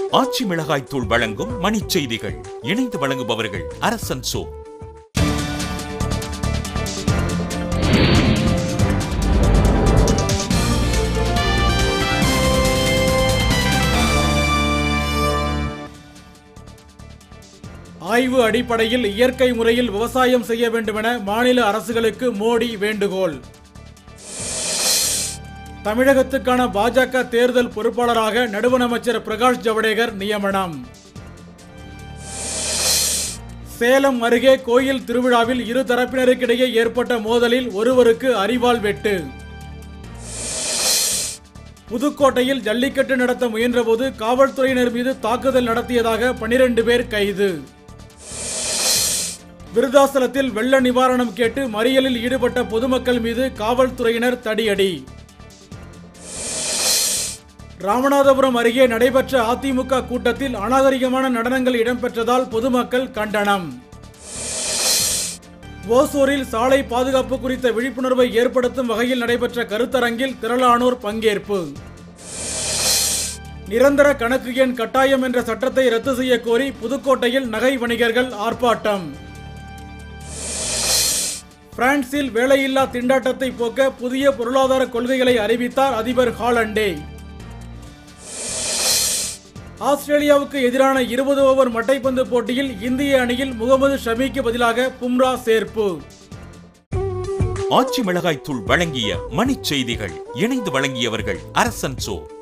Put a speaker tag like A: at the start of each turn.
A: ஆச்சி மிளகாய் தூள் வழங்கும் மணிச் செய்திகள் இணைந்து வழங்குபவர்கள் அரசன் சோ
B: ஆய்வு அடிப்படையில் இயற்கை முறையில் விவசாயம் செய்ய வேண்டுமென மாநில அரசுகளுக்கு மோடி வேண்டுகோள் தமிழகத்துக்கான பாஜக தேர்தல் பொறுப்பாளராக நடுவண் அமைச்சர் பிரகாஷ் ஜவடேகர் நியமனம் சேலம் அருகே கோயில் திருவிழாவில் இரு தரப்பினருக்கிடையே ஏற்பட்ட மோதலில் ஒருவருக்கு அரிவாள் வெட்டு புதுக்கோட்டையில் ஜல்லிக்கட்டு நடத்த முயன்றபோது காவல்துறையினர் மீது தாக்குதல் நடத்தியதாக பனிரெண்டு பேர் கைது விருதாசலத்தில் வெள்ள நிவாரணம் கேட்டு மறியலில் ஈடுபட்ட பொதுமக்கள் மீது காவல்துறையினர் தடியடி ராமநாதபுரம் அருகே நடைபெற்ற அதிமுக கூட்டத்தில் அநாகரிகமான நடனங்கள் இடம்பெற்றதால் பொதுமக்கள் கண்டனம் ஓசூரில் சாலை பாதுகாப்பு குறித்த விழிப்புணர்வை ஏற்படுத்தும் வகையில் நடைபெற்ற கருத்தரங்கில் திரளானோர் பங்கேற்பு நிரந்தர கணக்கு எண் கட்டாயம் என்ற சட்டத்தை ரத்து செய்ய கோரி புதுக்கோட்டையில் நகை வணிகர்கள் ஆர்ப்பாட்டம் பிரான்சில் வேலையில்லா திண்டாட்டத்தை போக்க புதிய பொருளாதார கொள்கைகளை அறிவித்தார் அதிபர் ஹாலண்டே ஆஸ்திரேலியாவுக்கு எதிரான இருபது ஓவர் மட்டைப்பந்து போட்டியில் இந்திய அணியில் முகமது ஷமிக்கு பதிலாக பும்ரா சேர்ப்பு
A: ஆச்சி மிளகாய் தூள் வழங்கிய மணிச் செய்திகள் இணைந்து வழங்கியவர்கள் அரசன் சோ